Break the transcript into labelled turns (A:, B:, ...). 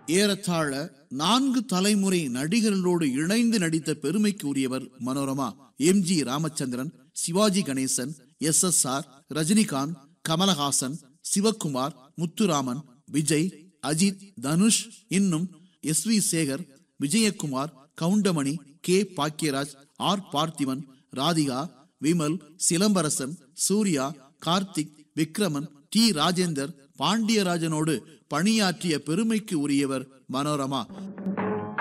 A: ஏறத்தாழ நான்கு தலைமுறை நடிகர்களோடு இணைந்து நடித்த பெருமைக்கு உரியவர் Manorama M G Ramachandran Sivaji Ganesan S S R Rajinikanth Kamalahasan Sivakumar Muthuraman Vijay Ajith Dhanush இன்னும் S V Sekar Vijayakumar Goundamani K Bhagyaraj R Parthiban Radhika Vimal Silambarasan Suriya Karthik Vikraman T Rajendar பாண்டியராஜனோடு பணியாற்றிய பெருமைக்கு உரியவர் மனோரமா